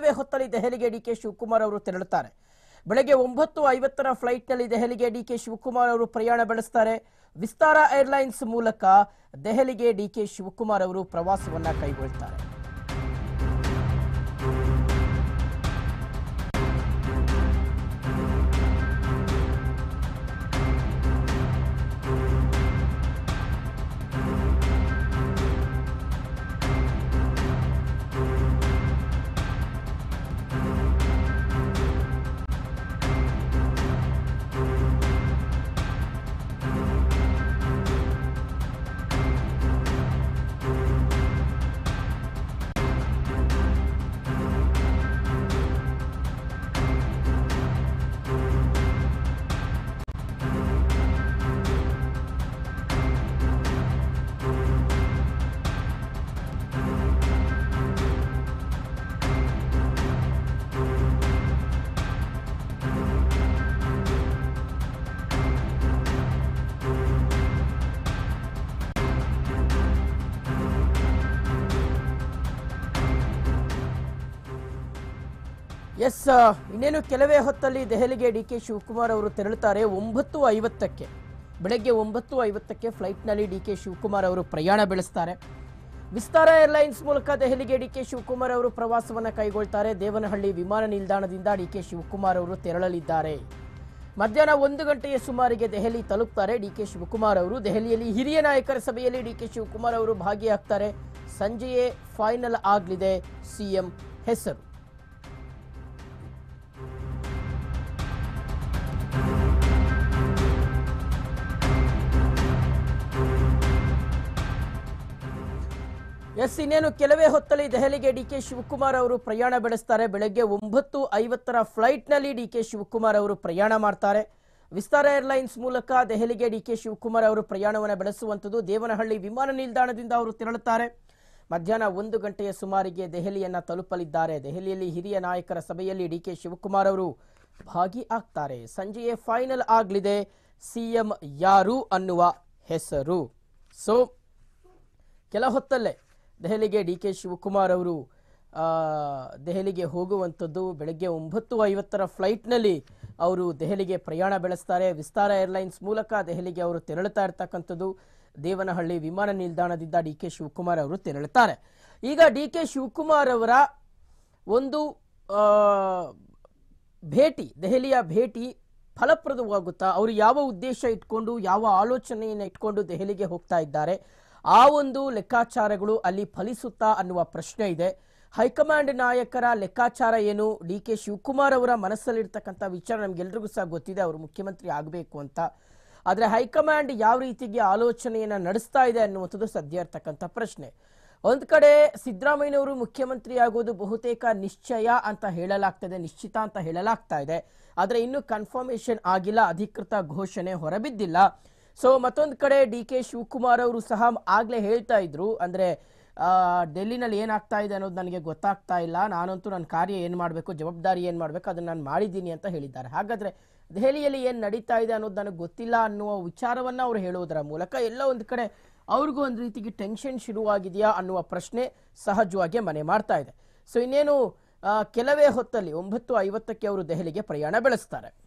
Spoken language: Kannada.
ಕೆಲವೇ ಹೊತ್ತಲ್ಲಿ ದೆಹಲಿಗೆ ಡಿ ಕೆ ಶಿವಕುಮಾರ್ ಅವರು ತೆರಳುತ್ತಾರೆ ಬೆಳಗ್ಗೆ ಒಂಬತ್ತು ಐವತ್ತರ ಫ್ಲೈಟ್ನಲ್ಲಿ ದೆಹಲಿಗೆ ಡಿ ಕೆ ಶಿವಕುಮಾರ್ ಅವರು ಪ್ರಯಾಣ ಬೆಳೆಸ್ತಾರೆ ವಿಸ್ತಾರ ಏರ್ಲೈನ್ಸ್ ಮೂಲಕ ದೆಹಲಿಗೆ ಡಿ ಕೆ ಶಿವಕುಮಾರ್ ಅವರು ಪ್ರವಾಸವನ್ನ ಕೈಗೊಳ್ತಾರೆ ಎಸ್ ಇನ್ನೇನು ಕೆಲವೇ ಹೊತ್ತಲ್ಲಿ ದೆಹಲಿಗೆ ಡಿ ಕೆ ಶಿವಕುಮಾರ್ ಅವರು ತೆರಳುತ್ತಾರೆ ಒಂಬತ್ತು ಐವತ್ತಕ್ಕೆ ಬೆಳಗ್ಗೆ ಒಂಬತ್ತು ಐವತ್ತಕ್ಕೆ ಫ್ಲೈಟ್ನಲ್ಲಿ ಡಿ ಕೆ ಶಿವಕುಮಾರ್ ಅವರು ಪ್ರಯಾಣ ಬೆಳೆಸ್ತಾರೆ ವಿಸ್ತಾರ ಏರ್ಲೈನ್ಸ್ ಮೂಲಕ ದೆಹಲಿಗೆ ಡಿ ಕೆ ಶಿವಕುಮಾರ್ ಅವರು ಪ್ರವಾಸವನ್ನು ಕೈಗೊಳ್ತಾರೆ ದೇವನಹಳ್ಳಿ ವಿಮಾನ ನಿಲ್ದಾಣದಿಂದ ಡಿ ಕೆ ಶಿವಕುಮಾರ್ ಅವರು ತೆರಳಲಿದ್ದಾರೆ ಮಧ್ಯಾಹ್ನ ಒಂದು ಗಂಟೆಯ ಸುಮಾರಿಗೆ ದೆಹಲಿ ತಲುಪ್ತಾರೆ ಡಿ ಕೆ ಶಿವಕುಮಾರ್ ಅವರು ದೆಹಲಿಯಲ್ಲಿ ಹಿರಿಯ ನಾಯಕರ ಸಭೆಯಲ್ಲಿ ಡಿ ಕೆ ಶಿವಕುಮಾರ್ ಅವರು ಭಾಗಿಯಾಗ್ತಾರೆ ಸಂಜೆಯೇ ಫೈನಲ್ ಆಗಲಿದೆ ಸಿಎಂ ಹೆಸರು ಎಸ್ ಇನ್ನೇನು ಕೆಲವೇ ಹೊತ್ತಲ್ಲಿ ದೆಹಲಿಗೆ ಡಿ ಕೆ ಶಿವಕುಮಾರ್ ಅವರು ಪ್ರಯಾಣ ಬೆಳೆಸ್ತಾರೆ ಬೆಳಗ್ಗೆ ಒಂಬತ್ತು ಐವತ್ತರ ಫ್ಲೈಟ್ನಲ್ಲಿ ಡಿ ಕೆ ಶಿವಕುಮಾರ್ ಅವರು ಪ್ರಯಾಣ ಮಾಡ್ತಾರೆ ವಿಸ್ತಾರ ಏರ್ಲೈನ್ಸ್ ಮೂಲಕ ದೆಹಲಿಗೆ ಡಿ ಕೆ ಶಿವಕುಮಾರ್ ಅವರು ಪ್ರಯಾಣವನ್ನು ಬೆಳೆಸುವಂಥದ್ದು ದೇವನಹಳ್ಳಿ ವಿಮಾನ ನಿಲ್ದಾಣದಿಂದ ಅವರು ತೆರಳುತ್ತಾರೆ ಮಧ್ಯಾಹ್ನ ಒಂದು ಗಂಟೆಯ ಸುಮಾರಿಗೆ ದೆಹಲಿಯನ್ನ ತಲುಪಲಿದ್ದಾರೆ ದೆಹಲಿಯಲ್ಲಿ ಹಿರಿಯ ನಾಯಕರ ಸಭೆಯಲ್ಲಿ ಡಿ ಕೆ ಶಿವಕುಮಾರ್ ಅವರು ಭಾಗಿಯಾಗ್ತಾರೆ ಸಂಜೆಯೇ ಫೈನಲ್ ಆಗಲಿದೆ ಸಿಎಂ ಯಾರು ಅನ್ನುವ ಹೆಸರು ಸೊ ಕೆಲ ಹೊತ್ತಲ್ಲೇ ದೆಹಲಿಗೆ ಡಿ ಕೆ ಶಿವಕುಮಾರ್ ಅವರು ಆ, ದೆಹಲಿಗೆ ಹೋಗುವಂಥದ್ದು ಬೆಳಗ್ಗೆ ಒಂಬತ್ತು ಐವತ್ತರ ಫ್ಲೈಟ್ನಲ್ಲಿ ಅವರು ದೆಹಲಿಗೆ ಪ್ರಯಾಣ ಬೆಳೆಸ್ತಾರೆ ವಿಸ್ತಾರ ಏರ್ಲೈನ್ಸ್ ಮೂಲಕ ದೆಹಲಿಗೆ ಅವರು ತೆರಳುತ್ತಾ ಇರ್ತಕ್ಕಂಥದ್ದು ದೇವನಹಳ್ಳಿ ವಿಮಾನ ನಿಲ್ದಾಣದಿಂದ ಡಿ ಕೆ ಶಿವಕುಮಾರ್ ಅವರು ತೆರಳುತ್ತಾರೆ ಈಗ ಡಿ ಕೆ ಶಿವಕುಮಾರ್ ಅವರ ಒಂದು ಆ, ಭೇಟಿ ದೆಹಲಿಯ ಭೇಟಿ ಫಲಪ್ರದವಾಗುತ್ತಾ ಅವರು ಯಾವ ಉದ್ದೇಶ ಇಟ್ಕೊಂಡು ಯಾವ ಆಲೋಚನೆಯನ್ನು ಇಟ್ಕೊಂಡು ದೆಹಲಿಗೆ ಹೋಗ್ತಾ ಇದ್ದಾರೆ ಆ ಒಂದು ಲೆಕ್ಕಾಚಾರಗಳು ಅಲ್ಲಿ ಫಲಿಸುತ್ತಾ ಅನ್ನುವ ಪ್ರಶ್ನೆ ಇದೆ ಹೈಕಮಾಂಡ್ ನಾಯಕರ ಲೆಕ್ಕಾಚಾರ ಏನು ಡಿ ಕೆ ಶಿವಕುಮಾರ್ ಅವರ ಮನಸ್ಸಲ್ಲಿರ್ತಕ್ಕಂಥ ವಿಚಾರ ನಮ್ಗೆಲ್ರಿಗೂ ಸಹ ಗೊತ್ತಿದೆ ಅವರು ಮುಖ್ಯಮಂತ್ರಿ ಆಗಬೇಕು ಅಂತ ಆದರೆ ಹೈಕಮಾಂಡ್ ಯಾವ ರೀತಿಗೆ ಆಲೋಚನೆಯನ್ನು ನಡೆಸ್ತಾ ಇದೆ ಅನ್ನುವಂಥದ್ದು ಸದ್ಯ ಇರ್ತಕ್ಕಂಥ ಪ್ರಶ್ನೆ ಒಂದ್ ಕಡೆ ಸಿದ್ದರಾಮಯ್ಯನವರು ಮುಖ್ಯಮಂತ್ರಿ ಆಗೋದು ಬಹುತೇಕ ನಿಶ್ಚಯ ಅಂತ ಹೇಳಲಾಗ್ತದೆ ನಿಶ್ಚಿತ ಅಂತ ಹೇಳಲಾಗ್ತಾ ಇದೆ ಆದ್ರೆ ಇನ್ನು ಕನ್ಫರ್ಮೇಶನ್ ಆಗಿಲ್ಲ ಅಧಿಕೃತ ಘೋಷಣೆ ಹೊರಬಿದ್ದಿಲ್ಲ ಸೊ ಮತ್ತೊಂದು ಕಡೆ ಡಿ ಕೆ ಶಿವಕುಮಾರ್ ಅವರು ಸಹ ಆಗ್ಲೇ ಹೇಳ್ತಾ ಇದ್ರು ಅಂದ್ರೆ ಆ, ಡೆಲ್ಲಿನಲ್ಲಿ ಏನಾಗ್ತಾ ಇದೆ ಅನ್ನೋದು ನನಗೆ ಗೊತ್ತಾಗ್ತಾ ಇಲ್ಲ ನಾನಂತೂ ನನ್ನ ಕಾರ್ಯ ಏನು ಮಾಡಬೇಕು ಜವಾಬ್ದಾರಿ ಏನು ಮಾಡಬೇಕು ಅದನ್ನು ನಾನು ಮಾಡಿದ್ದೀನಿ ಅಂತ ಹೇಳಿದ್ದಾರೆ ಹಾಗಾದ್ರೆ ದೆಹಲಿಯಲ್ಲಿ ಏನು ನಡೀತಾ ಇದೆ ಅನ್ನೋದು ನನಗೆ ಗೊತ್ತಿಲ್ಲ ಅನ್ನುವ ವಿಚಾರವನ್ನ ಅವರು ಹೇಳುವುದರ ಮೂಲಕ ಎಲ್ಲ ಒಂದು ಕಡೆ ಅವ್ರಿಗೂ ಒಂದು ರೀತಿಗೆ ಟೆನ್ಷನ್ ಶುರುವಾಗಿದೆಯಾ ಅನ್ನುವ ಪ್ರಶ್ನೆ ಸಹಜವಾಗಿ ಮನೆ ಮಾಡ್ತಾ ಇದೆ ಸೊ ಇನ್ನೇನು ಆ, ಕೆಲವೇ ಹೊತ್ತಲ್ಲಿ ಒಂಬತ್ತು ಐವತ್ತಕ್ಕೆ ಅವರು ದೆಹಲಿಗೆ ಪ್ರಯಾಣ ಬೆಳೆಸ್ತಾರೆ